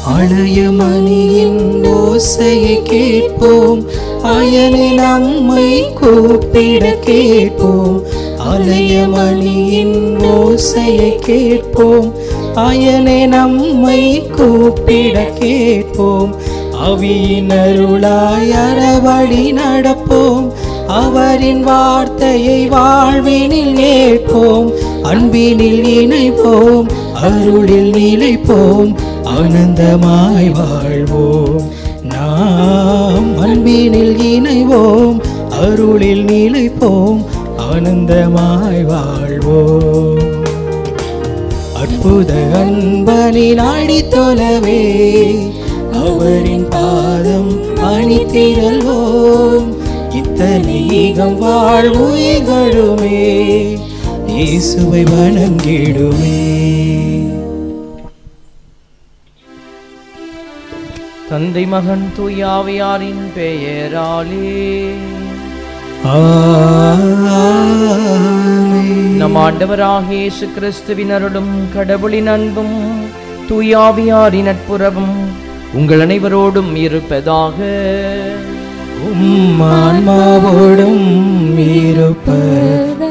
அழயமணியின் ஓசையை கேட்போம் அயனை நம்மை கூப்பிட கேட்போம் அலையமணியின் ஓசையை கேட்போம் அயனை நம்மை கூப்பிட கேட்போம் அவியின் அருளாய் அறவழி நடப்போம் அவரின் வார்த்தையை வாழ்வினில் ஏற்போம் அன்பினில் இணைப்போம் அருளில் நிலைப்போம் ஆனந்தமாய் வாழ்வோம் நாம் அன்பினில் இணைவோம் அருளில் நிலைப்போம் ஆனந்தமாய் வாழ்வோம் அற்புத அன்பனில் அடித்தொலவே அவரின் பாதம் அணித்திரல்வோம் இத்தனை ஈகம் வாழ்வுயிர்களுமே இயேசுவை வணங்கிடுமே தந்தை மகன் தூயாவையாரின் பெயராலே ஆமென். நம் ஆண்டவராகிய இயேசு கிறிஸ்துவின் அருளும் கடவுளின் அன்பும் தூயாவியாரின் நட்புறவும் உங்கள் அனைவரோடும் இருப்பதாக உம் ஆன்மாவோடும் இருப்பதாக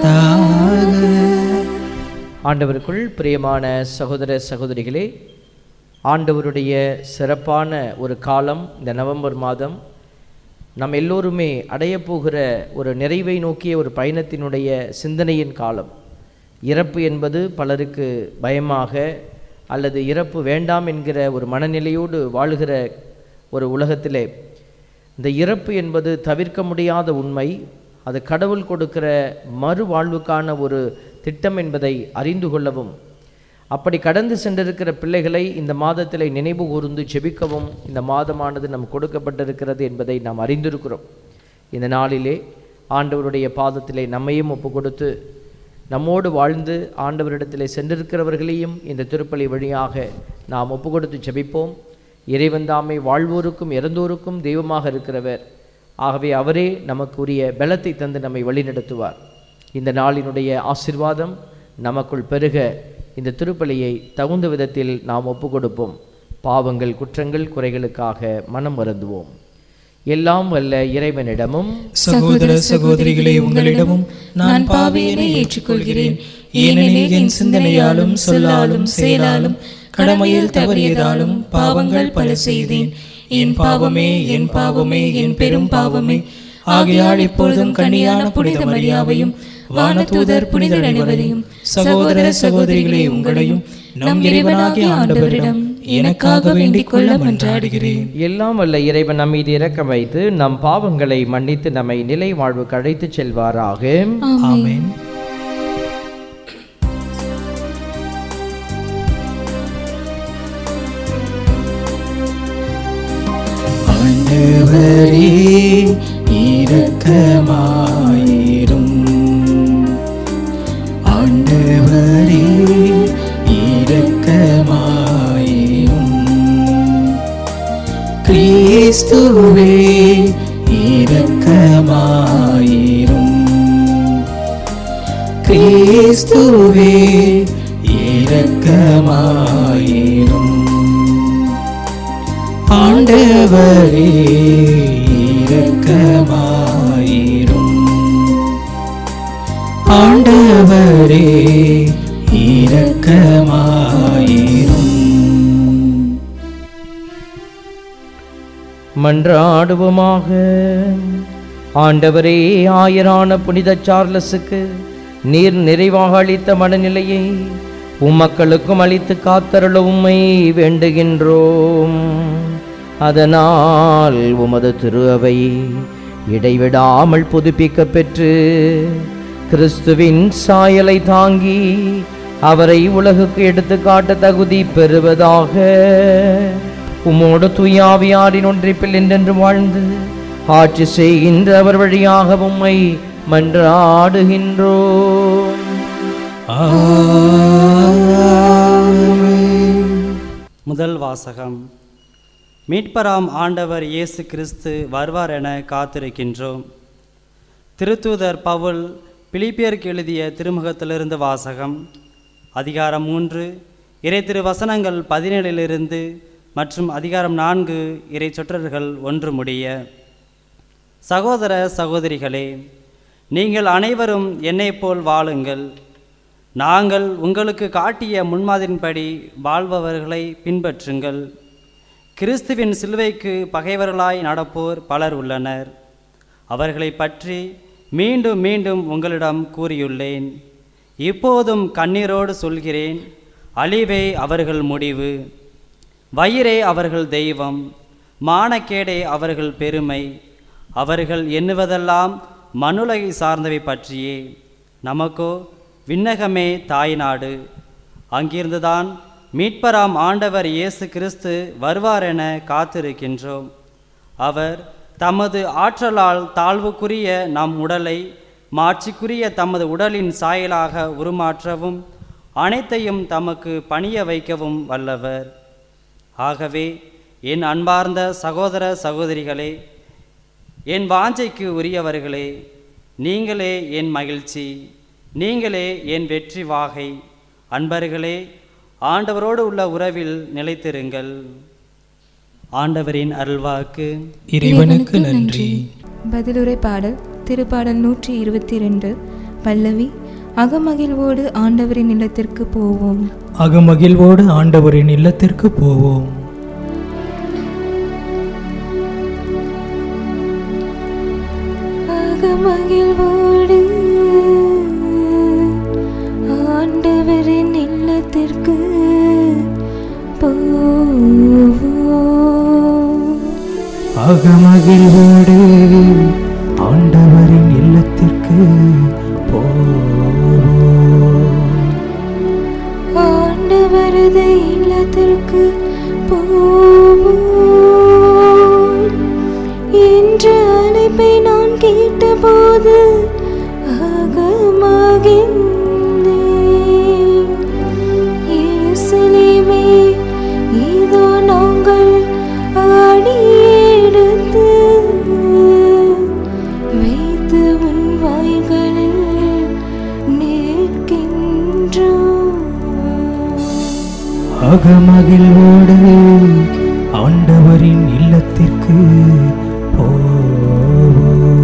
ஆண்டவருக்குள் பிரியமான சகோதர சகோதரிகளே ஆண்டவருடைய சிறப்பான ஒரு காலம் இந்த நவம்பர் மாதம் நம் எல்லோருமே அடையப்போகிற ஒரு நிறைவை நோக்கிய ஒரு பயணத்தினுடைய சிந்தனையின் காலம் இறப்பு என்பது பலருக்கு பயமாக அல்லது இறப்பு வேண்டாம் என்கிற ஒரு மனநிலையோடு வாழுகிற ஒரு உலகத்திலே இந்த இறப்பு என்பது தவிர்க்க முடியாத உண்மை அது கடவுள் கொடுக்கிற மறு வாழ்வுக்கான ஒரு திட்டம் என்பதை அறிந்து கொள்ளவும் அப்படி கடந்து சென்றிருக்கிற பிள்ளைகளை இந்த மாதத்தில் நினைவு கூர்ந்து ஜெபிக்கவும் இந்த மாதமானது நம் கொடுக்கப்பட்டிருக்கிறது என்பதை நாம் அறிந்திருக்கிறோம் இந்த நாளிலே ஆண்டவருடைய பாதத்திலே நம்மையும் ஒப்பு கொடுத்து நம்மோடு வாழ்ந்து ஆண்டவரிடத்திலே சென்றிருக்கிறவர்களையும் இந்த திருப்பலி வழியாக நாம் ஒப்பு கொடுத்து ஜெபிப்போம் இறைவன் தாமே வாழ்வோருக்கும் இறந்தோருக்கும் தெய்வமாக இருக்கிறவர் ஆகவே அவரே நமக்குரிய பலத்தை தந்து நம்மை வழிநடத்துவார் இந்த நாளினுடைய ஆசிர்வாதம் நமக்குள் பெருக இந்த திருப்பலியை தகுந்த விதத்தில் நாம் ஒப்பு கொடுப்போம் பாவங்கள் குற்றங்கள் குறைகளுக்காக மனம் வருந்துவோம் எல்லாம் வல்ல இறைவனிடமும் சகோதர சகோதரிகளே உங்களிடமும் நான் பாவியனை ஏற்றுக்கொள்கிறேன் ஏனெனில் என் சிந்தனையாலும் சொல்லாலும் செயலாலும் கடமையில் தவறியதாலும் பாவங்கள் பல செய்தேன் என் பாவமே என் பாவமே என் பெரும் பாவமே ஆகையால் இப்பொழுதும் கனியான புனித மரியாவையும் வானதூதர் புனிதர் அனைவரையும் சகோதர சகோதரிகளே உங்களையும் நம் இறைவனாகிய ஆண்டவரிடம் எனக்காக வேண்டிக் கொள்ள மன்றாடுகிறேன் எல்லாம் வல்ல இறைவன் நம் மீது இரக்கம் வைத்து நம் பாவங்களை மன்னித்து நம்மை நிலை வாழ்வுக்கு அழைத்துச் செல்வாராக ஆமென் ஆண்டவரே இரக்கமாயிரும் ஆண்டவரே இரக்கமாயிரும் கிறிஸ்துவே இரக்கமாயிரும் கிறிஸ்துவே இரக்கமாயிரும் ஆண்டவரே இரக்கமாயிரும் ஆண்டவரே இரக்கமாயிரும் மன்றாடுவோமாக ஆண்டவரே ஆயரான புனித சார்லஸுக்கு நீர் நிறைவாக அளித்த மனநிலையை உம்மக்களுக்கும் அளித்து காத்தருள உம்மை வேண்டுகின்றோம் அதனால் உமது திரு அவை இடைவிடாமல் புதுப்பிக்க பெற்று கிறிஸ்துவின் சாயலை தாங்கி அவரை உலகுக்கு எடுத்துக்காட்ட தகுதி பெறுவதாக உம்மோடு தூயாவியாரின் ஒன்றிப்பில் என்றென்று வாழ்ந்து ஆட்சி செய்கின்ற அவர் வழியாக உம்மை மன்றாடுகின்றோம் ஆமென். முதல் வாசகம் மீட்பராம் ஆண்டவர் இயேசு கிறிஸ்து வருவார் என காத்திருக்கின்றோம் திருத்தூதர் பவுல் பிலிப்பியருக்கு எழுதிய திருமுகத்திலிருந்து வாசகம் அதிகாரம் மூன்று இறை திரு வசனங்கள் பதினேழிலிருந்து மற்றும் அதிகாரம் நான்கு இறை சொற்றர்கள் ஒன்று முடிய சகோதர சகோதரிகளே நீங்கள் அனைவரும் என்னைப் போல் வாழுங்கள் நாங்கள் உங்களுக்கு காட்டிய முன்மாதிரின்படி வாழ்பவர்களை பின்பற்றுங்கள் கிறிஸ்துவின் சிலுவைக்கு பகைவர்களாய் நடப்போர் பலர் உள்ளனர் அவர்களை பற்றி மீண்டும் மீண்டும் உங்களிடம் கூறியுள்ளேன் இப்போதும் கண்ணீரோடு சொல்கிறேன் அழிவே அவர்கள் முடிவு வயிறே அவர்கள் தெய்வம் மானக்கேடே அவர்கள் பெருமை அவர்கள் எண்ணுவதெல்லாம் மனுலகை சார்ந்தவை பற்றியே நமக்கோ விண்ணகமே தாய்நாடு அங்கிருந்துதான் மீட்பராம் ஆண்டவர் இயேசு கிறிஸ்து வருவாரென காத்திருக்கின்றோம் அவர் தமது ஆற்றலால் தாழ்வுக்குரிய நம் உடலை மாட்சிக்குரிய தமது உடலின் சாயலாக உருமாற்றவும் அனைத்தையும் தமக்கு பணிய வைக்கவும் வல்லவர் ஆகவே என் அன்பார்ந்த சகோதர சகோதரிகளே என் வாஞ்சைக்கு உரியவர்களே நீங்களே என் மகிழ்ச்சி நீங்களே என் வெற்றி வாகை அன்பர்களே ஆண்டவரோடு உள்ள உறவில் நிலைத்திருங்கள் ஆண்டவரின் அருள்வாக்கு இறைவனுக்கு நன்றி பதிலுரை பாடல் திருப்பாடல் நூற்றி இருபத்தி ரெண்டு பல்லவி அகமகிழ்வோடு ஆண்டவரின் இல்லத்திற்கு போவோம் அகமகிழ்வோடு ஆண்டவரின் இல்லத்திற்கு போவோம் அகமகிழ்வோடு ஆண்டவரின் இல்லத்திற்கு போவோம் அகமகிழ்வோடு ஆண்டவரின் இல்லத்திற்கு போவோம் ஆண்டவரது இல்லத்திற்கு போவோம் என்ற அழைப்பை நான் கேட்டபோது அகமகிழ்ந்தேன் எருசலேமே இதோ நாங்கள் அடியெடுத்து வைத்து உன் வாய்களில் நிற்கின்றோம் அகமகிழ்வோடு ஆண்டவரின் இல்லத்திற்கு போவோம்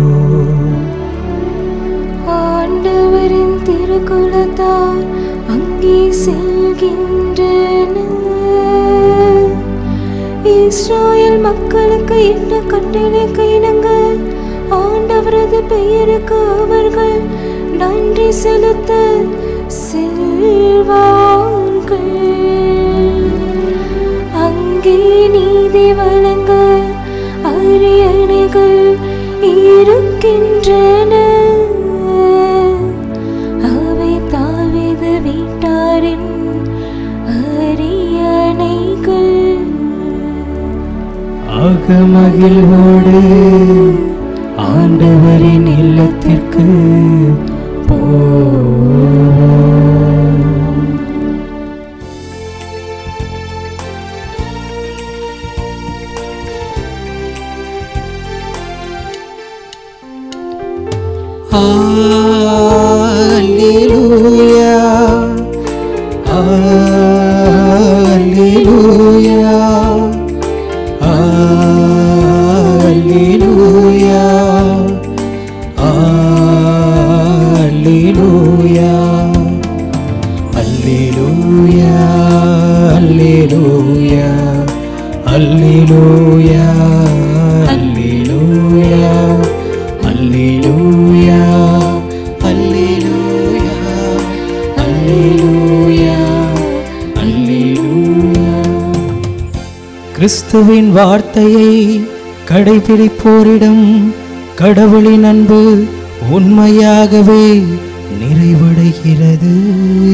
ஆண்டவரின் திருக்குலத்தார் அங்கே செல்கின்றன இஸ்ராயல் மக்களுக்கு இட்ட கட்டளைக்கு இணங்க ஆண்டவரது பெயருக்கு அவர்கள் நன்றி செலுத்த செல்வார்கள் அங்கே நீதி வழங்க அரியணைகள் இருக்கின்றன அவை தாவித வீட்டாரின் அரியணைகள் அகமகிழ்வோடு ஆண்டவரின் இல்லத்திற்கு போவோம் Alleluia. Alleluia. Alleluia. Alleluia. Alleluia. Alleluia. Alleluia. Alleluia. Alleluia. Alleluia. Alleluia. Alleluia. கிறிஸ்துவின் வார்த்தையை கடைபிடிப்போரிடம் கடவுளின் அன்பு உண்மையாகவே நிறைவடைகிறது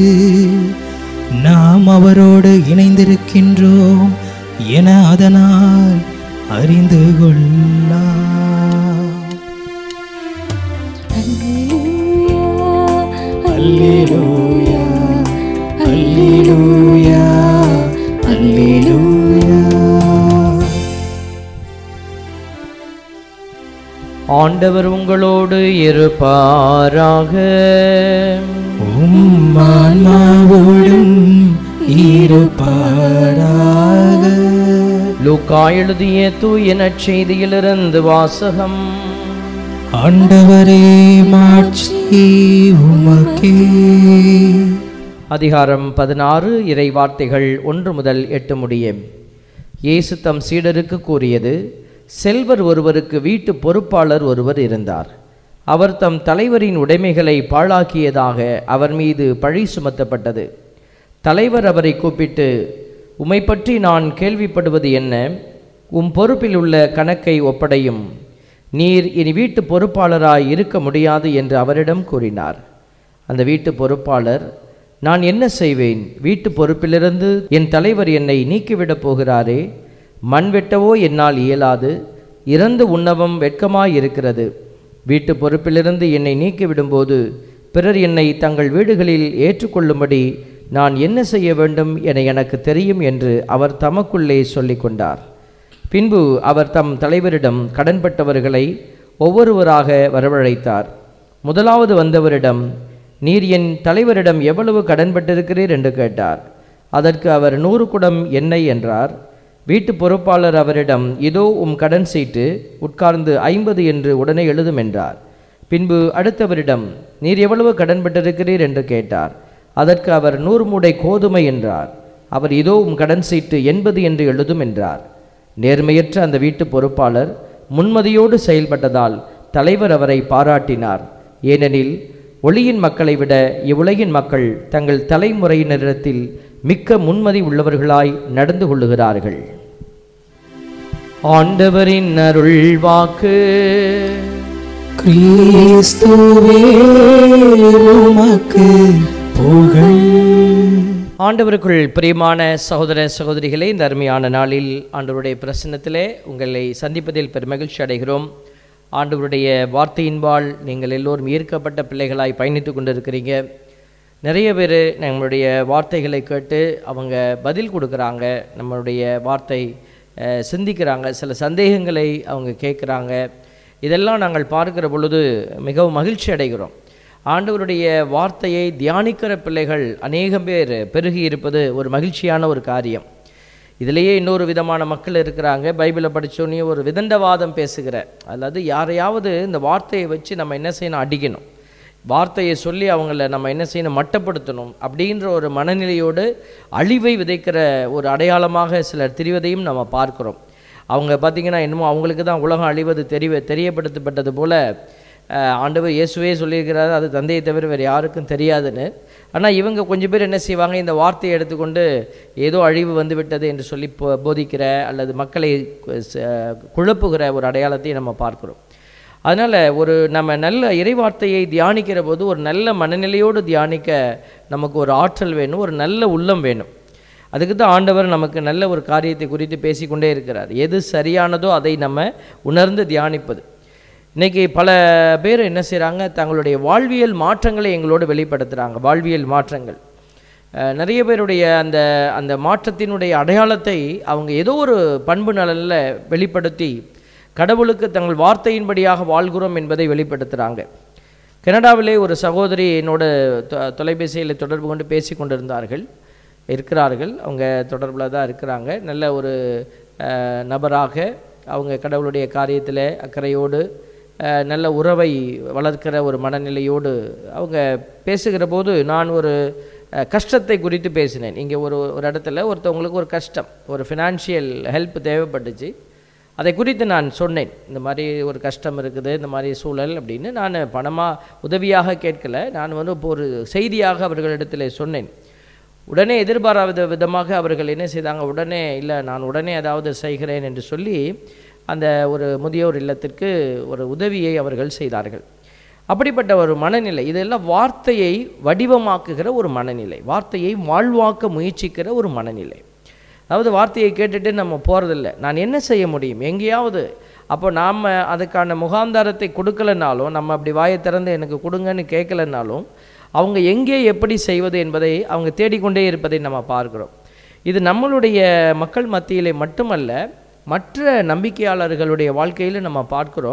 நாம் அவரோடு இணைந்திருக்கின்றோம் என அதனால் அறிந்து கொள்ளலாம் அல்லேலூயா அல்லேலூயா அல்லேலூயா ஆண்டவர் உங்களோடு இருப்பாராக உம்மான்மாவோடும் இருப்பாராக லூக்கா எழுதிய தூய நற்செய்தியிலிருந்து வாசகம் ஆண்டவரே மாட்சி உமக்கே அதிகாரம் பதினாறு இறை வார்த்தைகள் ஒன்று முதல் எட்டு முடிய இயேசு தம் சீடருக்கு கூறியது செல்வர் ஒருவருக்கு வீட்டு பொறுப்பாளர் ஒருவர் இருந்தார் அவர் தம் தலைவரின் உடைமைகளை பாழாக்கியதாக அவர் மீது பழி சுமத்தப்பட்டது தலைவர் அவரை கூப்பிட்டு உம்மை பற்றி நான் கேள்விப்படுவது என்ன உம் பொறுப்பில் உள்ள கணக்கை ஒப்படையும் நீர் இனி வீட்டு பொறுப்பாளராய் இருக்க முடியாது என்று அவரிடம் கூறினார் அந்த வீட்டு பொறுப்பாளர் நான் என்ன செய்வேன் வீட்டு பொறுப்பிலிருந்து என் தலைவர் என்னை நீக்கிவிடப் போகிறாரே மண் வெட்டவோ என்னால் இயலாது இறந்து உண்ணவும் வெட்கமாய் இருக்கிறது வீட்டு பொறுப்பிலிருந்து என்னை நீக்கிவிடும்போது பிறர் என்னை தங்கள் வீடுகளில் ஏற்றுக்கொள்ளும்படி நான் என்ன செய்ய வேண்டும் என எனக்கு தெரியும் என்று அவர் தமக்குள்ளே சொல்லிக் கொண்டார் பின்பு அவர் தம் தலைவரிடம் கடன்பட்டவர்களை ஒவ்வொருவராக வரவழைத்தார் முதலாவது வந்தவரிடம் நீர் என் தலைவரிடம் எவ்வளவு கடன்பட்டிருக்கிறீர் என்று கேட்டார் அதற்கு அவர் நூறு குடம் எண்ணெய் என்றார் வீட்டு பொறுப்பாளர் அவரிடம் இதோ உம் கடன் சீட்டு உட்கார்ந்து ஐம்பது என்று உடனே எழுதும் என்றார் பின்பு அடுத்தவரிடம் நீர் எவ்வளவு கடன்பட்டிருக்கிறீர் என்று கேட்டார் அதற்கு அவர் நூறு மூடை கோதுமை என்றார் அவர் இதோ உம் கடன் சீட்டு எண்பது என்று எழுதும் என்றார் நேர்மையற்ற அந்த வீட்டு பொறுப்பாளர் முன்மதியோடு செயல்பட்டதால் தலைவர் அவரை பாராட்டினார் ஏனெனில் ஒளியின் மக்களை விட இவ்வுலகின் மக்கள் தங்கள் தலைமுறையினரிடத்தில் மிக்க முன்மதி உள்ளவர்களாய் நடந்து கொள்ளுகிறார்கள் ஆண்டவரின் அருள் வாக்கு கிறிஸ்துவே உமக்கு புகழ் ஆண்டவருக்குள் பிரியமான சகோதர சகோதரிகளே இந்த அருமையான நாளில் ஆண்டவருடைய பிரசன்னத்திலே உங்களை சந்திப்பதில் பெருமகிழ்ச்சி அடைகிறோம் ஆண்டவருடைய வார்த்தையின்பால் நீங்கள் எல்லோரும் ஈர்க்கப்பட்ட பிள்ளைகளாய் பயணித்து கொண்டிருக்கிறீங்க நிறைய பேர் நம்மளுடைய வார்த்தைகளை கேட்டு அவங்க பதில் கொடுக்குறாங்க நம்மளுடைய வார்த்தை அஹ், சிந்திக்கிறாங்க சில சந்தேகங்களை அவங்க கேட்குறாங்க இதெல்லாம் நாங்கள் பார்க்கிற பொழுது மிகவும் மகிழ்ச்சி அடைகிறோம் ஆண்டவருடைய வார்த்தையை தியானிக்கிற பிள்ளைகள் அநேகம் பேர் பெருகி இருப்பது ஒரு மகிழ்ச்சியான ஒரு காரியம் இதிலேயே இன்னொரு விதமான மக்கள் இருக்கிறாங்க பைபிளை படித்தோன்னே ஒரு விதண்டவாதம் பேசுகிற அதாவது யாரையாவது இந்த வார்த்தையை வச்சு நம்ம என்ன செய்யணும் அடிக்கணும் வார்த்தையை சொல்லி அவங்கள நம்ம என்ன செய்யணும் மட்டப்படுத்தணும் அப்படின்ற ஒரு மனநிலையோடு அழிவை விதைக்கிற ஒரு அடையாளமாக சிலர் திரிவதையும் நம்ம பார்க்கிறோம் அவங்க பார்த்திங்கன்னா என்னமோ அவங்களுக்கு தான் உலகம் அழிவது தெரிய தெரியப்படுத்தப்பட்டது போல அஹ், ஆண்டவர் இயேசுவே சொல்லியிருக்கிறாரு அது தந்தையை தவிர வேறு யாருக்கும் தெரியாதுன்னு ஆனால் இவங்க கொஞ்சம் பேர் என்ன செய்வாங்க இந்த வார்த்தையை எடுத்துக்கொண்டு ஏதோ அழிவு வந்து விட்டது என்று சொல்லி போ- போதிக்கிற அல்லது மக்களை கு- ச- குழப்புகிற ஒரு அடையாளத்தை நம்ம பார்க்கிறோம் அதனால் ஒரு நம்ம நல்ல இறைவார்த்தையை தியானிக்கிற போது ஒரு நல்ல மனநிலையோடு தியானிக்க நமக்கு ஒரு ஆற்றல் வேணும் ஒரு நல்ல உள்ளம் வேணும் அதுக்கு தான் ஆண்டவர் நமக்கு நல்ல ஒரு காரியத்தை குறித்து பேசிக்கொண்டே இருக்கிறார் எது சரியானதோ அதை நம்ம உணர்ந்து தியானிப்பது இன்னைக்கு பல பேர் என்ன செய்கிறாங்க தங்களுடைய வாழ்வியல் மாற்றங்களை எங்களோடு வெளிப்படுத்துகிறாங்க வாழ்வியல் மாற்றங்கள் அஹ், நிறைய பேருடைய அந்த அந்த மாற்றத்தினுடைய அடையாளத்தை அவங்க ஏதோ ஒரு பண்பு நலனில் வெளிப்படுத்தி கடவுளுக்கு தங்கள் வார்த்தையின்படியாக வாழ்கிறோம் என்பதை வெளிப்படுத்துகிறாங்க கனடாவிலே ஒரு சகோதரி என்னோட தொ- தொலைபேசியில் தொடர்பு கொண்டு பேசி கொண்டிருந்தார்கள் இருக்கிறார்கள் அவங்க தொடர்பில் தான் இருக்கிறாங்க நல்ல ஒரு அஹ், நபராக அவங்க கடவுளுடைய காரியத்தில் அக்கறையோடு அஹ், நல்ல உறவை வளர்க்கிற ஒரு மனநிலையோடு அவங்க பேசுகிற போது நான் ஒரு அஹ், கஷ்டத்தை குறித்து பேசினேன் இங்கே ஒரு ஒரு இடத்துல ஒருத்தவங்களுக்கு ஒரு கஷ்டம் ஒரு ஃபினான்ஷியல் ஹெல்ப் தேவைப்பட்டுச்சு அதை குறித்து நான் சொன்னேன் இந்த மாதிரி ஒரு கஷ்டம் இருக்குது இந்த மாதிரி சூழல் அப்படின்னு நான் பணமாக உதவியாக கேட்கல நான் வந்து இப்போ ஒரு செய்தியாக அவர்களிடத்தில் சொன்னேன் உடனே எதிர்பாராத விதமாக அவர்கள் என்ன செய்தாங்க உடனே இல்லை நான் உடனே ஏதாவது செய்கிறேன் என்று சொல்லி அந்த ஒரு முதியோர் இல்லத்திற்கு ஒரு உதவியை அவர்கள் செய்தார்கள் அப்படிப்பட்ட ஒரு மனநிலை இதெல்லாம் வார்த்தையை வடிவமாக்குகிற ஒரு மனநிலை வார்த்தையை வாழ்வாக்க முயற்சிக்கிற ஒரு மனநிலை அதாவது வார்த்தையை கேட்டுட்டு நம்ம போகிறதில்ல நான் என்ன செய்ய முடியும் எங்கேயாவது அப்போ நாம் அதுக்கான முகாந்தாரத்தை கொடுக்கலனாலும் நம்ம அப்படி வாயை திறந்து எனக்கு கொடுங்கன்னு கேட்கலனாலும் அவங்க எங்கே எப்படி செய்வது என்பதை அவங்க தேடிக்கொண்டே இருப்பதை நம்ம பார்க்கிறோம் இது நம்மளுடைய மக்கள் மத்தியிலே மட்டுமல்ல மற்ற நம்பிக்கையாளர்களுடைய வாழ்க்கையில் நம்ம பார்க்கிறோம்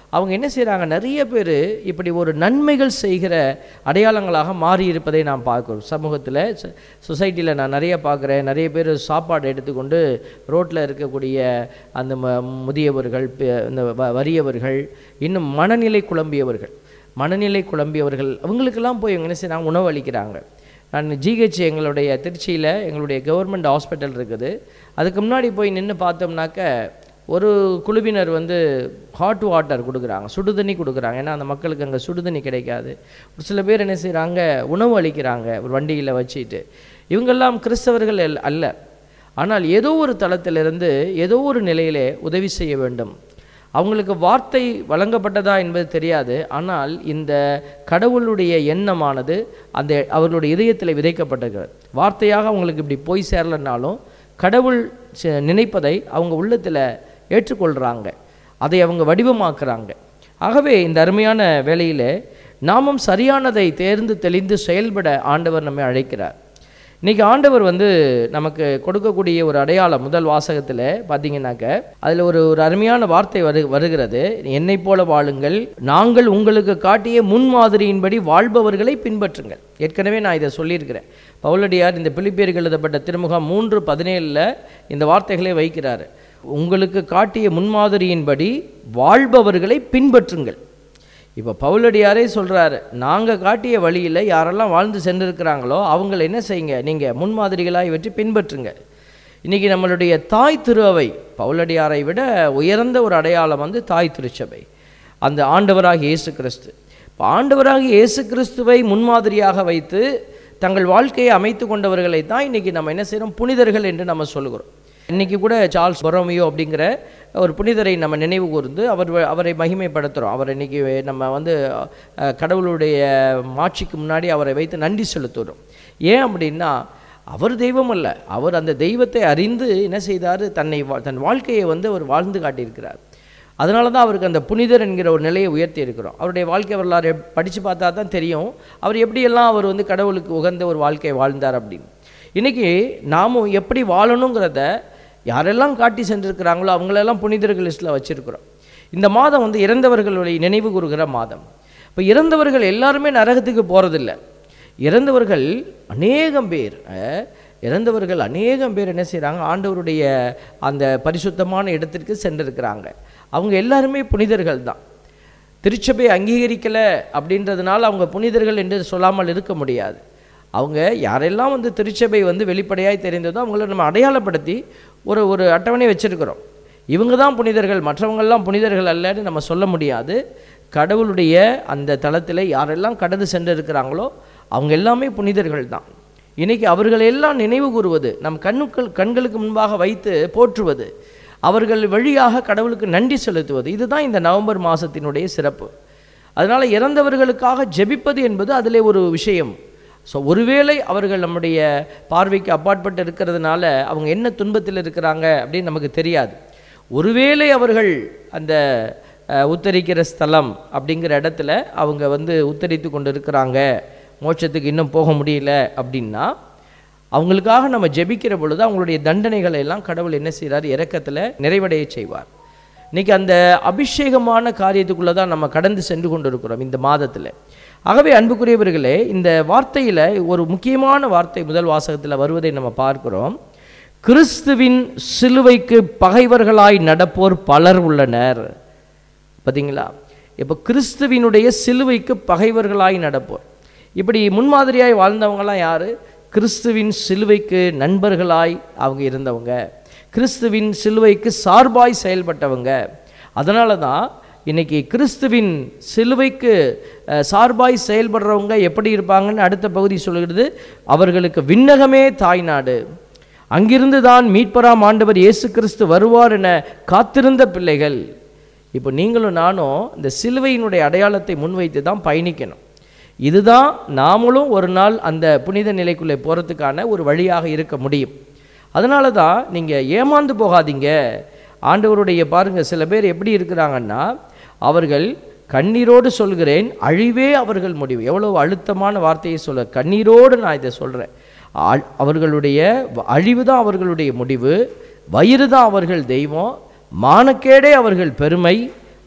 அவங்க என்ன செய்கிறாங்க நிறைய பேர் இப்படி ஒரு நன்மைகள் செய்கிற அடையாளங்களாக மாறி இருப்பதை நாம் பார்க்குறோம் சமூகத்தில் சொசைட்டியில் நான் நிறைய பார்க்குறேன் நிறைய பேர் சாப்பாடு எடுத்துக்கொண்டு ரோட்டில் இருக்கக்கூடிய அந்த ம முதியவர்கள் பெ- இந்த வ- வறியவர்கள் இன்னும் மனநிலை குழம்பியவர்கள் மனநிலை குழம்பியவர்கள் அவங்களுக்கெல்லாம் போய் இவங்க என்ன செய்கிறாங்க உணவு அளிக்கிறாங்க நான் ஜிஹெச் எங்களுடைய திருச்சியில் எங்களுடைய கவர்மெண்ட் ஹாஸ்பிட்டல் இருக்குது அதுக்கு முன்னாடி போய் நின்று பார்த்தோம்னாக்க ஒரு குழுவினர் வந்து ஹாட் வாட்டர் கொடுக்குறாங்க சுடு தண்ணி கொடுக்குறாங்க ஏன்னா அந்த மக்களுக்கு அங்கே சுடு தண்ணி கிடைக்காது ஒரு சில பேர் என்ன செய்கிறாங்க உணவு அளிக்கிறாங்க ஒரு வண்டியில் வச்சுட்டு இவங்கெல்லாம் கிறிஸ்தவர்கள் அல்ல- அல்ல ஆனால் ஏதோ ஒரு தளத்திலிருந்து ஏதோ ஒரு நிலையிலே உதவி செய்ய வேண்டும் அவங்களுக்கு வார்த்தை வழங்கப்பட்டதா என்பது தெரியாது ஆனால் இந்த கடவுளுடைய எண்ணமானது அந்த அவர்களுடைய இதயத்தில் விதைக்கப்பட்டிருக்கிறது வார்த்தையாக அவங்களுக்கு இப்படி போய் சேரலைன்னாலும் கடவுள் செ- நினைப்பதை அவங்க உள்ளத்தில் ஏற்றுக்கொள்கிறாங்க அதை அவங்க வடிவமாக்குறாங்க ஆகவே இந்த அருமையான வேளையிலே நாமும் சரியானதை தேர்ந்து தெளிந்து செயல்பட ஆண்டவர் நம்மை அழைக்கிறார் இன்னைக்கு ஆண்டவர் வந்து நமக்கு கொடுக்கக்கூடிய ஒரு அடையாளம் முதல் வாசகத்தில் பார்த்தீங்கன்னாக்க அதில் ஒரு ஒரு அருமையான வார்த்தை வரு வருகிறது என்னைப் போல வாழுங்கள் நாங்கள் உங்களுக்கு காட்டிய முன்மாதிரியின்படி வாழ்பவர்களை பின்பற்றுங்கள் ஏற்கனவே நான் இதை சொல்லியிருக்கிறேன் பவுலடியார் இந்த பிலிப்பியர்கள் எழுதப்பட்ட திருமுகம் மூன்று பதினேழில் இந்த வார்த்தைகளை வைக்கிறார் உங்களுக்கு காட்டிய முன்மாதிரியின்படி வாழ்பவர்களை பின்பற்றுங்கள் இப்போ பவுலடியாரே சொல்கிறாரு நாங்கள் காட்டிய வழியில் யாரெல்லாம் வாழ்ந்து சென்றிருக்கிறாங்களோ அவங்கள என்ன செய்யுங்க நீங்கள் முன்மாதிரிகளாய் வச்சு பின்பற்றுங்க இன்றைக்கி நம்மளுடைய தாய் திருவை பவுலடியாரை விட உயர்ந்த ஒரு அடையாளம் வந்து தாய் திருச்சபை அந்த ஆண்டவராக இயேசு கிறிஸ்து இப்போ ஆண்டவராக இயேசு கிறிஸ்துவை முன்மாதிரியாக வைத்து தங்கள் வாழ்க்கையை அமைத்து கொண்டவர்களை தான் இன்றைக்கி நம்ம என்ன செய்கிறோம் புனிதர்கள் என்று நம்ம சொல்லுகிறோம் இன்னைக்கு கூட சார்ல்ஸ் பொரோமியோ அப்படிங்கிற ஒரு புனிதரை நம்ம நினைவு கூர்ந்து அவர் வ- அவரை மகிமைப்படுத்துகிறோம் அவர் இன்னைக்கு நம்ம வந்து அஹ், கடவுளுடைய மாட்சிக்கு முன்னாடி அவரை வைத்து நன்றி செலுத்துகிறோம் ஏன் அப்படின்னா அவர் தெய்வம் அல்ல அவர் அந்த தெய்வத்தை அறிந்து என்ன செய்தார் தன்னை வா- தன் வாழ்க்கையை வந்து அவர் வாழ்ந்து காட்டியிருக்கிறார் அதனால தான் அவருக்கு அந்த புனிதர் என்கிற ஒரு நிலையை உயர்த்தி இருக்கிறோம் அவருடைய வாழ்க்கை வரலாறு படித்து பார்த்தா தான் தெரியும் அவர் எப்படியெல்லாம் அவர் வந்து கடவுளுக்கு உகந்த ஒரு வாழ்க்கையை வாழ்ந்தார் அப்படின்னு இன்றைக்கி நாமும் எப்படி வாழணுங்கிறத யாரெல்லாம் காட்டி சென்றிருக்கிறாங்களோ அவங்களெல்லாம் புனிதர்கள் லிஸ்ட்டில் வச்சுருக்கிறோம் இந்த மாதம் வந்து இறந்தவர்களுடைய நினைவு கூறுகிற மாதம் இப்போ இறந்தவர்கள் எல்லாருமே நரகத்துக்கு போகிறதில்ல இறந்தவர்கள் அநேகம் பேர் அஹ், இறந்தவர்கள் அநேகம் பேர் என்ன செய்கிறாங்க ஆண்டவருடைய அந்த பரிசுத்தமான இடத்திற்கு சென்றிருக்கிறாங்க அவங்க எல்லாருமே புனிதர்கள் தான் திருச்சபை அங்கீகரிக்கலை அப்படின்றதுனால அவங்க புனிதர்கள் என்று சொல்லாமல் இருக்க முடியாது அவங்க யாரெல்லாம் வந்து திருச்சபை வந்து வெளிப்படையாய் தெரிந்ததோ அவங்கள நம்ம அடையாளப்படுத்தி ஒரு ஒரு அட்டவணை வச்சிருக்கிறோம் இவங்க தான் புனிதர்கள் மற்றவங்கெல்லாம் புனிதர்கள் அல்லன்னு நம்ம சொல்ல முடியாது கடவுளுடைய அந்த தளத்தில் யாரெல்லாம் கடந்து சென்று இருக்கிறாங்களோ அவங்க எல்லாமே புனிதர்கள் தான் இன்னைக்கு அவர்களை எல்லாம் நினைவு கூறுவது நம் கண்ணுக்கள் கண்களுக்கு முன்பாக வைத்து போற்றுவது அவர்கள் வழியாக கடவுளுக்கு நன்றி செலுத்துவது இதுதான் இந்த நவம்பர் மாதத்தினுடைய சிறப்பு அதனால் இறந்தவர்களுக்காக ஜெபிப்பது என்பது அதிலே ஒரு விஷயம் ஸோ ஒருவேளை அவர்கள் நம்முடைய பார்வைக்கு அப்பாற்பட்டு இருக்கிறதுனால அவங்க என்ன துன்பத்தில் இருக்கிறாங்க அப்படின்னு நமக்கு தெரியாது ஒருவேளை அவர்கள் அந்த அஹ், உத்தரிக்கிற ஸ்தலம் அப்படிங்கிற இடத்துல அவங்க வந்து உத்தரித்து கொண்டு இருக்கிறாங்க மோட்சத்துக்கு இன்னும் போக முடியல அப்படின்னா அவங்களுக்காக நம்ம ஜெபிக்கிற பொழுது அவங்களுடைய தண்டனைகளை எல்லாம் கடவுள் என்ன செய்கிறார் இரக்கத்தில் நிறைவடைய செய்வார் இன்னைக்கு அந்த அபிஷேகமான காரியத்துக்குள்ளே தான் நம்ம கடந்து சென்று கொண்டு இருக்கிறோம் இந்த மாதத்தில் ஆகவே அன்புக்குரியவர்களே இந்த வார்த்தையில் ஒரு முக்கியமான வார்த்தை முதல் வாசகத்தில் வருவதை நம்ம பார்க்கிறோம் கிறிஸ்துவின் சிலுவைக்கு பகைவர்களாய் நடப்போர் பலர் உள்ளனர் பார்த்தீங்களா இப்போ கிறிஸ்துவினுடைய சிலுவைக்கு பகைவர்களாய் நடப்போர் இப்படி முன்மாதிரியாய் வாழ்ந்தவங்கலாம் யார் கிறிஸ்துவின் சிலுவைக்கு நண்பர்களாய் அவங்க இருந்தவங்க கிறிஸ்துவின் சிலுவைக்கு சார்பாய் செயல்பட்டவங்க அதனால தான் இன்னைக்கு கிறிஸ்துவின் சிலுவைக்கு அஹ், சார்பாய் செயல்படுறவங்க எப்படி இருப்பாங்கன்னு அடுத்த பகுதி சொல்கிறது அவர்களுக்கு விண்ணகமே தாய்நாடு அங்கிருந்து தான் மீட்பராம் ஆண்டவர் இயேசு கிறிஸ்து வருவார் என காத்திருந்த பிள்ளைகள் இப்போ நீங்களும் நானும் இந்த சிலுவையினுடைய அடையாளத்தை முன்வைத்து தான் பயணிக்கணும் இதுதான் நாமளும் ஒரு நாள் அந்த புனித நிலைக்குள்ளே போகிறதுக்கான ஒரு வழியாக இருக்க முடியும் அதனால தான் நீங்கள் ஏமாந்து போகாதீங்க ஆண்டவருடைய பாருங்க சில பேர் எப்படி இருக்கிறாங்கன்னா அவர்கள் கண்ணீரோடு சொல்கிறேன் அழிவே அவர்கள் முடிவு எவ்வளோ அழுத்தமான வார்த்தையை சொல்ல கண்ணீரோடு நான் இதை சொல்கிறேன் அவர்களுடைய அழிவு தான் அவர்களுடைய முடிவு வயிறு தான் அவர்கள் தெய்வம் மானக்கேடே அவர்கள் பெருமை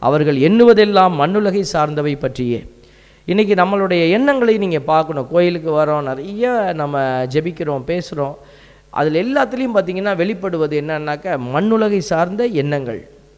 அவர்கள் எண்ணுவதெல்லாம் மண்ணுலகை சார்ந்தவை பற்றியே இன்றைக்கி நம்மளுடைய எண்ணங்களை நீங்கள் பார்க்கணும் கோயிலுக்கு வரோம் நிறைய நம்ம ஜெபிக்கிறோம் பேசுகிறோம் அதில் எல்லாத்துலேயும் பார்த்தீங்கன்னா வெளிப்படுவது என்னன்னாக்கா மண்ணுலகை சார்ந்த எண்ணங்கள்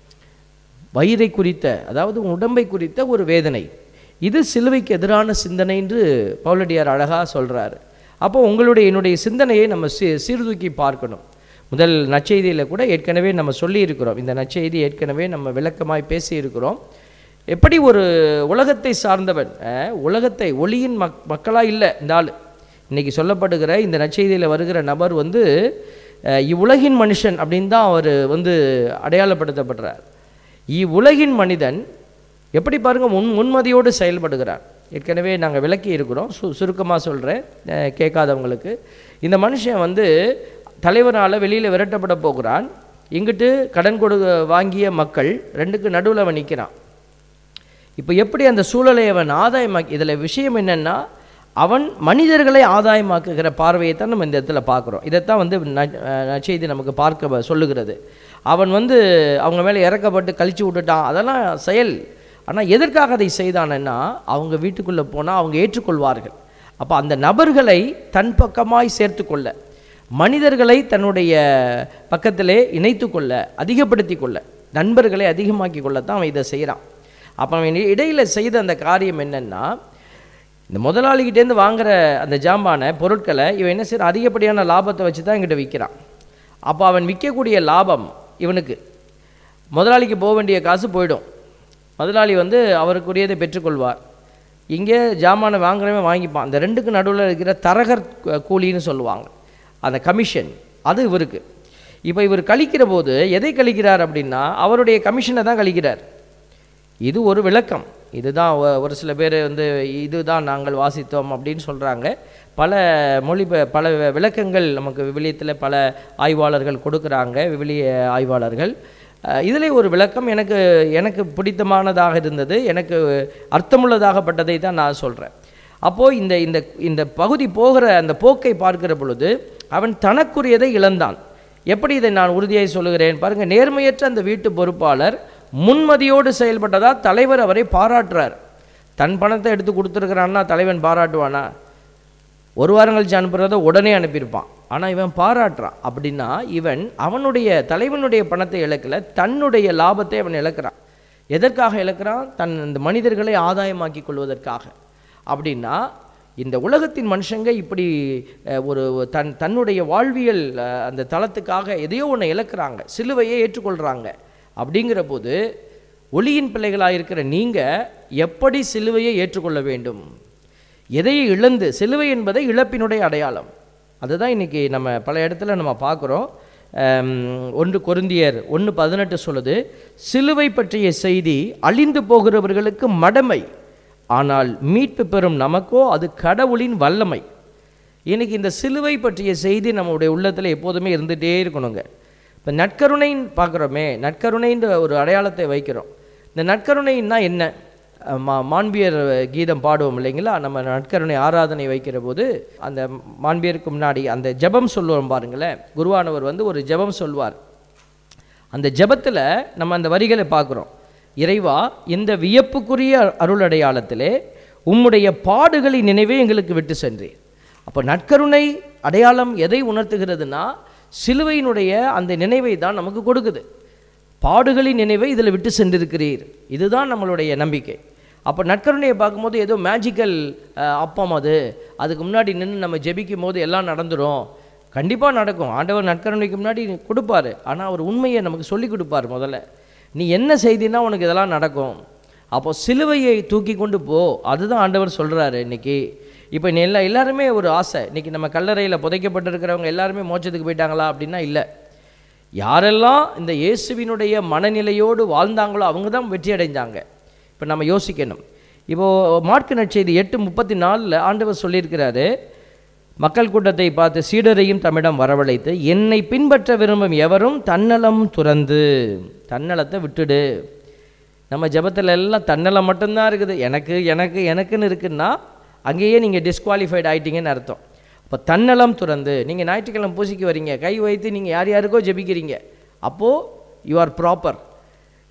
வயிறை குறித்த அதாவது உடம்பை குறித்த ஒரு வேதனை இது சிலுவைக்கு எதிரான சிந்தனை என்று பவுலடியார் அழகாக சொல்கிறாரு அப்போ உங்களுடைய என்னுடைய சிந்தனையை நம்ம சீ சீர்தூக்கி பார்க்கணும் முதல் நற்செய்தியில் கூட ஏற்கனவே நம்ம சொல்லியிருக்கிறோம் இந்த நற்செய்தி ஏற்கனவே நம்ம விளக்கமாய் பேசியிருக்கிறோம் எப்படி ஒரு உலகத்தை சார்ந்தவன் அஹ், உலகத்தை ஒளியின் மக் மக்களாக இல்லை இந்த ஆள் இன்னைக்கு சொல்லப்படுகிற இந்த நற்செய்தியில் வருகிற நபர் வந்து அஹ், இவ்வுலகின் மனுஷன் அப்படின்னு தான் அவர் வந்து அடையாளப்படுத்தப்படுறார் இவ்வுலகின் மனிதன் எப்படி பாருங்க முன் முன்மதியோடு செயல்படுகிறார் ஏற்கனவே நாங்கள் விளக்கி இருக்கிறோம் சு சுருக்கமாக சொல்கிறேன் கேட்காதவங்களுக்கு இந்த மனுஷன் வந்து தலைவரால் வெளியில் விரட்டப்பட போகிறான் இங்கிட்டு கடன் கொடு வாங்கிய மக்கள் ரெண்டுக்கு நடுவில் அவன் நிற்கிறான் இப்போ எப்படி அந்த சூழலை அவன் ஆதாயமாக்கி இதில் விஷயம் என்னென்னா அவன் மனிதர்களை ஆதாயமாக்குகிற பார்வையை தான் நம்ம இந்த இடத்துல பார்க்குறோம் இதைத்தான் வந்து ந- அஹ் நற்செய்தி நமக்கு பார்க்க வ- சொல்லுகிறது அவன் வந்து அவங்க மேலே இறக்கப்பட்டு கழிச்சு விட்டுட்டான் அதெல்லாம் செயல் ஆனால் எதற்காக அதை செய்தானன்னா அவங்க வீட்டுக்குள்ளே போனால் அவங்க ஏற்றுக்கொள்வார்கள் அப்போ அந்த நபர்களை தன் பக்கமாய் சேர்த்துக்கொள்ள மனிதர்களை தன்னுடைய பக்கத்திலே இணைத்து கொள்ள அதிகப்படுத்தி கொள்ள நண்பர்களை அதிகமாக்கி கொள்ளத்தான் அவன் இதை செய்கிறான் அப்போ அவன் இடையில் செய்த அந்த காரியம் என்னன்னா இந்த முதலாளிகிட்டேருந்து வாங்குற அந்த ஜாமான பொருட்களை இவன் என்ன செய்யறான் அதிகப்படியான லாபத்தை வச்சு தான் எங்கிட்ட விற்கிறான் அப்போ அவன் விற்கக்கூடிய லாபம் இவனுக்கு முதலாளிக்கு போக வேண்டிய காசு போயிடும் முதலாளி வந்து அவருக்குரியதை பெற்றுக்கொள்வார் இங்கே ஜாமானை வாங்குறவன் வாங்கிப்பான் அந்த ரெண்டுக்கு நடுவில் இருக்கிற தரகர் கூ- கூலின்னு சொல்லுவாங்க அந்த கமிஷன் அது இவருக்கு இப்போ இவர் கழிக்கிற போது எதை கழிக்கிறார் அப்படின்னா அவருடைய கமிஷனை தான் கழிக்கிறார் இது ஒரு விளக்கம் இதுதான் ஒ- ஒரு சில பேர் வந்து இதுதான் நாங்கள் வாசித்தோம் அப்படின்னு சொல்கிறாங்க பல மொழி பல விளக்கங்கள் நமக்கு விவிலியத்தில் பல ஆய்வாளர்கள் கொடுக்குறாங்க விவிலிய ஆய்வாளர்கள் அஹ், இதிலே ஒரு விளக்கம் எனக்கு எனக்கு பிடித்தமானதாக இருந்தது எனக்கு அர்த்தமுள்ளதாகப்பட்டதை தான் நான் சொல்கிறேன் அப்போது இந்த இந்த இந்த பகுதி போகிற அந்த போக்கை பார்க்கிற பொழுது அவன் தனக்குரியதை இழந்தான் எப்படி இதை நான் உறுதியாக சொல்லுகிறேன் பாருங்க நேர்மையற்ற அந்த வீட்டு பொறுப்பாளர் முன்மதியோடு செயல்பட்டதா தலைவர் அவரை பாராட்டுறார் தன் பணத்தை எடுத்து கொடுத்துருக்கிறான்னா தலைவன் பாராட்டுவானா ஒரு வாரம் கழிச்சு அனுப்புறத உடனே அனுப்பியிருப்பான் ஆனால் இவன் பாராட்டுறான் அப்படின்னா இவன் அவனுடைய தலைவனுடைய பணத்தை இழக்கல தன்னுடைய லாபத்தை அவன் இழக்கிறான் எதற்காக இழக்கிறான் தன் இந்த மனிதர்களை ஆதாயமாக்கி கொள்வதற்காக அப்படின்னா இந்த உலகத்தின் மனுஷங்க இப்படி அஹ், ஒரு தன் தன்னுடைய வாழ்வியல் அஹ், அந்த தளத்துக்காக எதையோ ஒன்று இழக்கிறாங்க சிலுவையை ஏற்றுக்கொள்கிறாங்க அப்படிங்கிற போது ஒளியின் பிள்ளைகளாக இருக்கிற நீங்கள் எப்படி சிலுவையை ஏற்றுக்கொள்ள வேண்டும் எதை இழந்து சிலுவை என்பதை இழப்பினுடைய அடையாளம் அதுதான் இன்னைக்கு நம்ம பல இடத்துல நம்ம பார்க்குறோம் ஒன்று கொருந்தியர் ஒன்று பதினெட்டு சொல்லுது சிலுவை பற்றிய செய்தி அழிந்து போகிறவர்களுக்கு மடமை ஆனால் மீட்பு பெறும் நமக்கோ அது கடவுளின் வல்லமை இன்னைக்கு இந்த சிலுவை பற்றிய செய்தி நம்மளுடைய உள்ளத்தில் எப்போதுமே இருந்துகிட்டே இருக்கணுங்க இப்போ நற்கருணைன்னு பார்க்குறோமே நற்கருணைன்ற ஒரு அடையாளத்தை வைக்கிறோம் இந்த நற்கருணைன்னா என்ன அஹ் மா மாண்பியர் கீதம் பாடுவோம் இல்லைங்களா நம்ம நற்கருணை ஆராதனை வைக்கிற போது அந்த மாண்பியருக்கு முன்னாடி அந்த ஜெபம் சொல்லுவோம் பாருங்களேன் குருவானவர் வந்து ஒரு ஜெபம் சொல்வார் அந்த ஜெபத்தில் நம்ம அந்த வரிகளை பார்க்குறோம் இறைவா இந்த வியப்புக்குரிய அருள் அடையாளத்திலே உம்முடைய பாடுகளின் நினைவே எங்களுக்கு விட்டு சென்றேன் அப்போ நற்கருணை அடையாளம் எதை உணர்த்துகிறதுனா சிலுவையினுடைய அந்த நினைவை தான் நமக்கு கொடுக்குது பாடுகளின் நினைவை இதில் விட்டு சென்றிருக்கிறீர் இதுதான் நம்மளுடைய நம்பிக்கை அப்போ நற்கருணையை பார்க்கும்போது ஏதோ மேஜிக்கல் அப்பம் அது அதுக்கு முன்னாடி நின்று நம்ம ஜெபிக்கும் போது எல்லாம் நடந்துரும் கண்டிப்பாக நடக்கும் ஆண்டவர் நற்கருணைக்கு முன்னாடி கொடுப்பாரு ஆனால் அவர் உண்மையை நமக்கு சொல்லி கொடுப்பார் முதல்ல நீ என்ன செய்தினா உனக்கு இதெல்லாம் நடக்கும் அப்போ சிலுவையை தூக்கி கொண்டு போ அதுதான் ஆண்டவர் சொல்கிறாரு இன்னைக்கு இப்போ நீ எல்லா எல்லாருமே ஒரு ஆசை இன்னைக்கு நம்ம கல்லறையில் புதைக்கப்பட்டிருக்கிறவங்க எல்லாருமே மோட்சத்துக்கு போயிட்டாங்களா அப்படின்னா இல்லை யாரெல்லாம் இந்த இயேசுவினுடைய மனநிலையோடு வாழ்ந்தாங்களோ அவங்க தான் வெற்றி அடைஞ்சாங்க இப்போ நம்ம யோசிக்கணும் இப்போது மார்க்கு நற்செய்தி எட்டு முப்பத்தி நாலில் ஆண்டவர் சொல்லியிருக்கிறாரு மக்கள் கூட்டத்தை பார்த்து சீடரையும் தம்மிடம் வரவழைத்து என்னை பின்பற்ற விரும்பும் எவரும் தன்னலம் துறந்து தன்னலத்தை விட்டுடு நம்ம ஜெபத்துல எல்லாம் தன்னலம் மட்டும்தான் இருக்குது எனக்கு எனக்கு எனக்குன்னு இருக்குன்னா அங்கேயே நீங்கள் டிஸ்குவாலிஃபைட் ஆயிட்டீங்கன்னு அர்த்தம் அப்போ தன்னலம் துறந்து நீங்கள் ஞாயிற்றுக்கிழமை பூசிக்கு வரீங்க கை வைத்து நீங்கள் யார் யாருக்கோ ஜெபிக்கிறீங்க அப்போது யூ ஆர் ப்ராப்பர்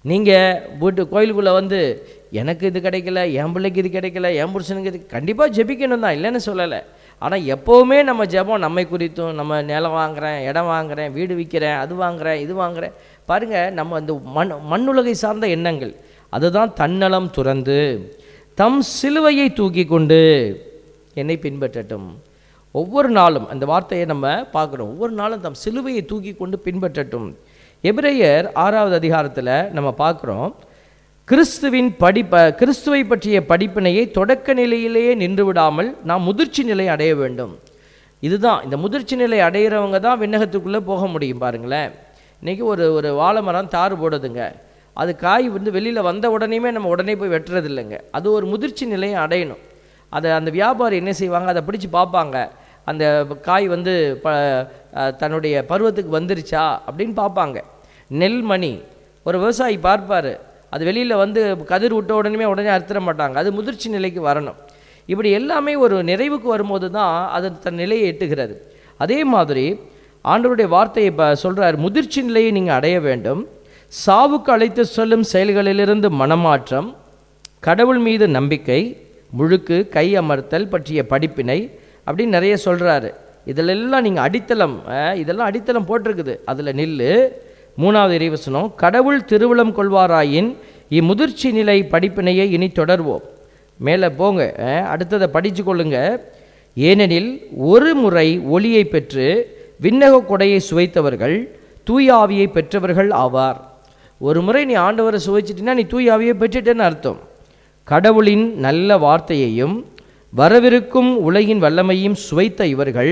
நீங்கள் வீட்டு கோயிலுக்குள்ளே வந்து எனக்கு இது கிடைக்கல என் பிள்ளைக்கு இது கிடைக்கல என் புருஷனுக்கு இது கண்டிப்பாக ஜெபிக்கணும் தான் இல்லைன்னு சொல்லலை ஆனால் எப்போவுமே நம்ம ஜெபம் நம்மை குறித்தும் நம்ம நிலம் வாங்குறேன் இடம் வாங்குறேன் வீடு விற்கிறேன் அது வாங்குறேன் இது வாங்குறேன் பாருங்கள் நம்ம இந்த மண் மண்ணுலகை சார்ந்த எண்ணங்கள் அதுதான் தன்னலம் துறந்து தம் சிலுவையை தூக்கி கொண்டு என்னை பின்பற்றட்டும் ஒவ்வொரு நாளும் அந்த வார்த்தையை நம்ம பார்க்குறோம் ஒவ்வொரு நாளும் தம் சிலுவையை தூக்கி கொண்டு பின்பற்றட்டும் எபிரேயர் ஆறாவது அதிகாரத்தில் நம்ம பார்க்குறோம் கிறிஸ்துவின் படிப்ப கிறிஸ்துவை பற்றிய படிப்பினையை தொடக்க நிலையிலேயே நின்று விடாமல் நாம் முதிர்ச்சி நிலை அடைய வேண்டும் இதுதான் இந்த முதிர்ச்சி நிலை அடையிறவங்க தான் விண்ணகத்துக்குள்ளே போக முடியும் பாருங்களேன் இன்றைக்கி ஒரு ஒரு வாழை மரம் தாறு போடுதுங்க அது காய் வந்து வெளியில் வந்த உடனேயுமே நம்ம உடனே போய் வெட்டுறது இல்லைங்க அது ஒரு முதிர்ச்சி நிலையை அடையணும் அதை அந்த வியாபாரி என்ன செய்வாங்க அதை பிடிச்சு பார்ப்பாங்க அந்த காய் வந்து ப அஹ் தன்னுடைய பருவத்துக்கு வந்துருச்சா அப்படின்னு பார்ப்பாங்க நெல்மணி ஒரு விவசாயி பார்ப்பார் அது வெளியில் வந்து கதிர் விட்ட உடனே உடனே அறுத்துட மாட்டாங்க அது முதிர்ச்சி நிலைக்கு வரணும் இப்படி எல்லாமே ஒரு நிறைவுக்கு வரும்போது தான் அது தன் நிலையை எட்டுகிறது அதே மாதிரி ஆண்டவருடைய வார்த்தையை இப்போ சொல்கிறார் முதிர்ச்சி நிலையை நீங்கள் அடைய வேண்டும் சாவுக்கு அழைத்து சொல்லும் செயல்களிலிருந்து மனமாற்றம் கடவுள் மீது நம்பிக்கை முழுக்கு கை அமர்த்தல் பற்றிய படிப்பினை அப்படின்னு நிறைய சொல்கிறாரு இதிலெல்லாம் நீங்கள் அடித்தளம் அஹ், இதெல்லாம் அடித்தளம் போட்டிருக்குது அதில் நில்லு மூணாவது இறைவசனம் கடவுள் திருவுளம் கொள்வாராயின் இம்முதிர்ச்சி நிலை படிப்பினையை இனி தொடர்வோம் மேலே போங்க அஹ், அடுத்ததை படித்து கொள்ளுங்க ஏனெனில் ஒரு முறை ஒளியை பெற்று விண்ணக கொடையை சுவைத்தவர்கள் தூய ஆவியை பெற்றவர்கள் ஆவார் ஒரு முறை நீ ஆண்டவரை சுவைச்சிட்டினா நீ தூய ஆவியை பெற்றுட்டேன்னு அர்த்தம் கடவுளின் நல்ல வார்த்தையையும் வரவிருக்கும் உலகின் வல்லமையும் சுவைத்த இவர்கள்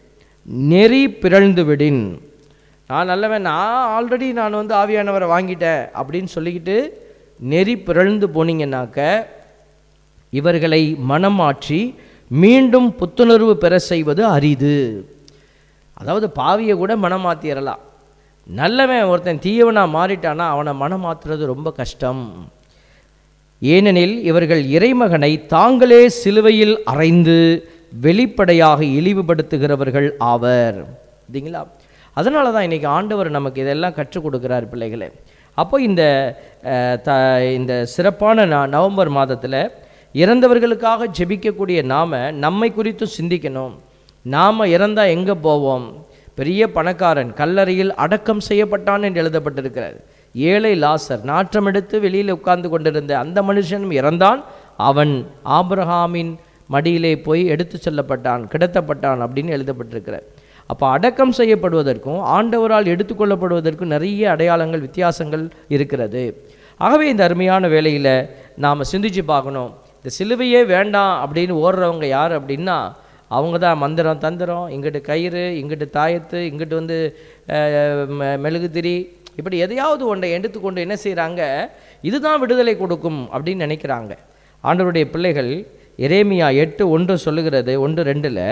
நெறி பிறழ்ந்து விடின் நான் நல்லவன் நான் ஆல்ரெடி நான் வந்து ஆவியானவரை வாங்கிட்டேன் அப்படின்னு சொல்லிக்கிட்டு நெறி பிறழ்ந்து போனீங்கன்னாக்க இவர்களை மனம் மாற்றி மீண்டும் புத்துணர்வு பெற செய்வது அரிது அதாவது பாவியை கூட மனம் மாற்றிடலாம் நல்லவன் ஒருத்தன் தீயவனா மாறிட்டானா அவனை மனம் மாற்றுறது ரொம்ப கஷ்டம் ஏனெனில் இவர்கள் இறைமகனை தாங்களே சிலுவையில் அறைந்து வெளிப்படையாக இழிவுபடுத்துகிறவர்கள் ஆவர் சரிங்களா அதனால தான் இன்றைக்கி ஆண்டவர் நமக்கு இதெல்லாம் கற்றுக் கொடுக்குறார் பிள்ளைகளே அப்போ இந்த அஹ், த இந்த சிறப்பான ந நவம்பர் மாதத்தில் இறந்தவர்களுக்காக ஜெபிக்கக்கூடிய நாம நம்மை குறித்து சிந்திக்கணும் நாம் இறந்தால் எங்கே போவோம் பெரிய பணக்காரன் கல்லறையில் அடக்கம் செய்யப்பட்டான் என்று எழுதப்பட்டிருக்கிறது ஏழை லாசர் நாற்றமெடுத்து வெளியில் உட்கார்ந்து கொண்டிருந்த அந்த மனுஷனும் இறந்தான் அவன் ஆபிரகாமின் மடியிலே போய் எடுத்து செல்லப்பட்டான் கிடத்தப்பட்டான் அப்படின்னு எழுதப்பட்டிருக்கிறார் அப்போ அடக்கம் செய்யப்படுவதற்கும் ஆண்டவரால் எடுத்துக்கொள்ளப்படுவதற்கும் நிறைய அடையாளங்கள் வித்தியாசங்கள் இருக்கிறது ஆகவே இந்த அருமையான வேளையில் நாம் சிந்திச்சு பார்க்கணும் இந்த சிலுவையே வேண்டாம் அப்படின்னு ஓடுறவங்க யார் அப்படின்னா அவங்க தான் மந்திரம் தந்திரம் இங்கிட்டு கயிறு இங்கிட்டு தாயத்து இங்கிட்டு வந்து அஹ், மெ- மெழுகுதிரி இப்படி எதையாவது ஒன்றை எடுத்துக்கொண்டு என்ன செய்கிறாங்க இதுதான் விடுதலை கொடுக்கும் அப்படின்னு நினைக்கிறாங்க ஆண்டவருடைய பிள்ளைகள் எரேமியா எட்டு ஒன்று சொல்லுகிறது ஒன்று ரெண்டில்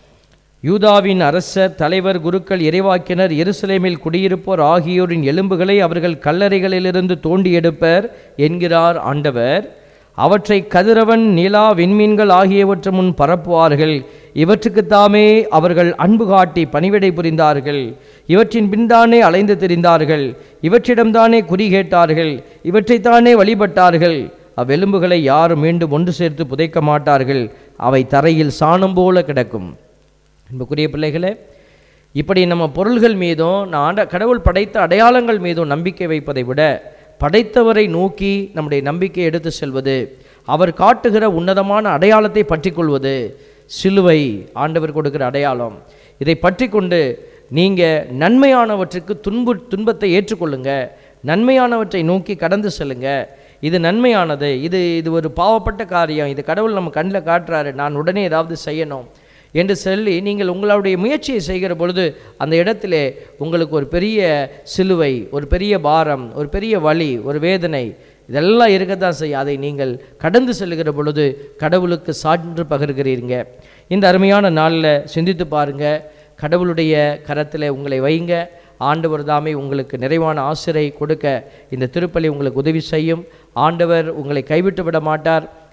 யூதாவின் அரசர் தலைவர் குருக்கள் இறைவாக்கினர் எருசலேமில் குடியிருப்போர் ஆகியோரின் எலும்புகளை அவர்கள் கல்லறைகளிலிருந்து தோண்டி எடுப்பர் என்கிறார் ஆண்டவர் அவற்றை கதிரவன் நிலா விண்மீன்கள் ஆகியவற்று முன் பரப்புவார்கள் இவற்றுக்குத்தாமே அவர்கள் அன்பு காட்டி பணிவிடை புரிந்தார்கள் இவற்றின் பின்தானே அலைந்து திரிந்தார்கள் இவற்றிடம்தானே குறி கேட்டார்கள் இவற்றைத்தானே வழிபட்டார்கள் அவ்வெலும்புகளை யாரும் மீண்டும் ஒன்று சேர்த்து புதைக்க மாட்டார்கள் அவை தரையில் சாணம் போல கிடக்கும் அன்புக்குரிய பிள்ளைகளே இப்படி நம்ம பொருள்கள் மீதும் நான் ஆண்ட கடவுள் படைத்த அடையாளங்கள் மீதும் நம்பிக்கை வைப்பதை விட படைத்தவரை நோக்கி நம்முடைய நம்பிக்கை எடுத்து செல்வது அவர் காட்டுகிற உன்னதமான அடையாளத்தை பற்றிக்கொள்வது சிலுவை ஆண்டவர் கொடுக்கிற அடையாளம் இதை பற்றி கொண்டு நீங்கள் நன்மையானவற்றுக்கு துன்பு துன்பத்தை ஏற்றுக்கொள்ளுங்க நன்மையானவற்றை நோக்கி கடந்து செல்லுங்க இது நன்மையானது இது இது ஒரு பாவப்பட்ட காரியம் இது கடவுள் நம்ம கண்ணில் காட்டுறாரு நான் உடனே ஏதாவது செய்யணும் என்று சொல்லி நீங்கள் உங்களுடைய முயற்சியை செய்கிற பொழுது அந்த இடத்திலே உங்களுக்கு ஒரு பெரிய சிலுவை ஒரு பெரிய பாரம் ஒரு பெரிய வலி ஒரு வேதனை இதெல்லாம் இருக்கத்தான் செய்யும் அதை நீங்கள் கடந்து செல்லுகிற பொழுது கடவுளுக்கு சான்று பகர்கிறீங்க இந்த அருமையான நாளில் சிந்தித்து பாருங்க கடவுளுடைய கரத்தில் உங்களை வைங்க ஆண்டவர் தாமே உங்களுக்கு நிறைவான ஆசிரை கொடுக்க இந்த திருப்பலி உங்களுக்கு உதவி செய்யும் ஆண்டவர் உங்களை கைவிட்டு விட மாட்டார்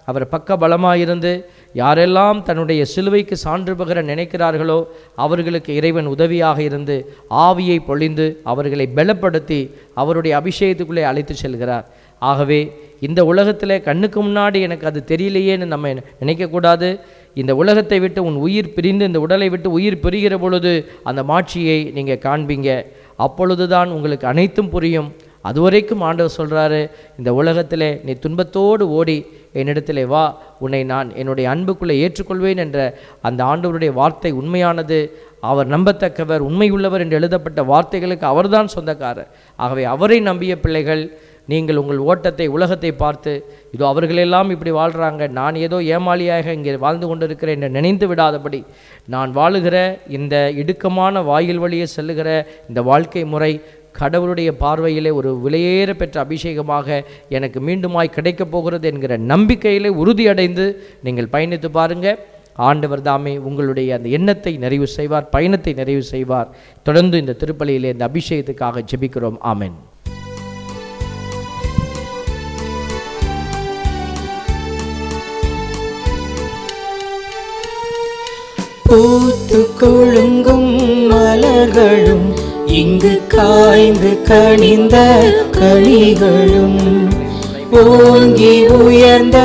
அவர் பக்க பலமாயிருந்து யாரெல்லாம் தன்னுடைய சிலுவைக்கு சான்று பகர நினைக்கிறார்களோ அவர்களுக்கு இறைவன் உதவியாக இருந்து ஆவியை பொழிந்து அவர்களை பலப்படுத்தி அவருடைய அபிஷேகத்துக்குள்ளே அழைத்து செல்கிறார் ஆகவே இந்த உலகத்தில் கண்ணுக்கு முன்னாடி எனக்கு அது தெரியலையேன்னு நம்ம நினைக்கக்கூடாது இந்த உலகத்தை விட்டு உன் உயிர் பிரிந்து இந்த உடலை விட்டு உயிர் பிரிகிற பொழுது அந்த மாட்சியை நீங்கள் காண்பீங்க அப்பொழுதுதான் உங்களுக்கு அனைத்தும் புரியும் அதுவரைக்கும் ஆண்டவர் சொல்கிறாரு இந்த உலகத்திலே நீ துன்பத்தோடு ஓடி என்னிடத்திலே வா உன்னை நான் என்னுடைய அன்புக்குள்ளே ஏற்றுக்கொள்வேன் என்ற அந்த ஆண்டவருடைய வார்த்தை உண்மையானது அவர் நம்பத்தக்கவர் உண்மையுள்ளவர் என்று எழுதப்பட்ட வார்த்தைகளுக்கு அவர்தான் சொந்தக்காரர் ஆகவே அவரை நம்பிய பிள்ளைகள் நீங்கள் உங்கள் ஓட்டத்தை உலகத்தை பார்த்து இதோ அவர்களெல்லாம் இப்படி வாழ்கிறாங்க நான் ஏதோ ஏமாளியாக இங்கே வாழ்ந்து கொண்டிருக்கிறேன் என்று நினைந்து விடாதபடி நான் வாழுகிற இந்த இடுக்கமான வாயில் வழியே செல்லுகிற இந்த வாழ்க்கை முறை கடவுளுடைய பார்வையிலே ஒரு விலையேற பெற்ற அபிஷேகமாக எனக்கு மீண்டுமாய் கிடைக்கப் போகிறது என்கிற நம்பிக்கையிலே உறுதியடைந்து நீங்கள் பயணித்து பாருங்க ஆண்டவர் தாமே உங்களுடைய அந்த எண்ணத்தை நிறைவு செய்வார் பயணத்தை நிறைவு செய்வார் தொடர்ந்து இந்த திருப்பலியிலே இந்த அபிஷேகத்துக்காக ஜெபிக்கிறோம் ஆமென் பூத்து குலுங்கும் மலர்களும் இங்கு காய்ந்து கனிந்த கனிகளும் ஓங்கி உயர்ந்த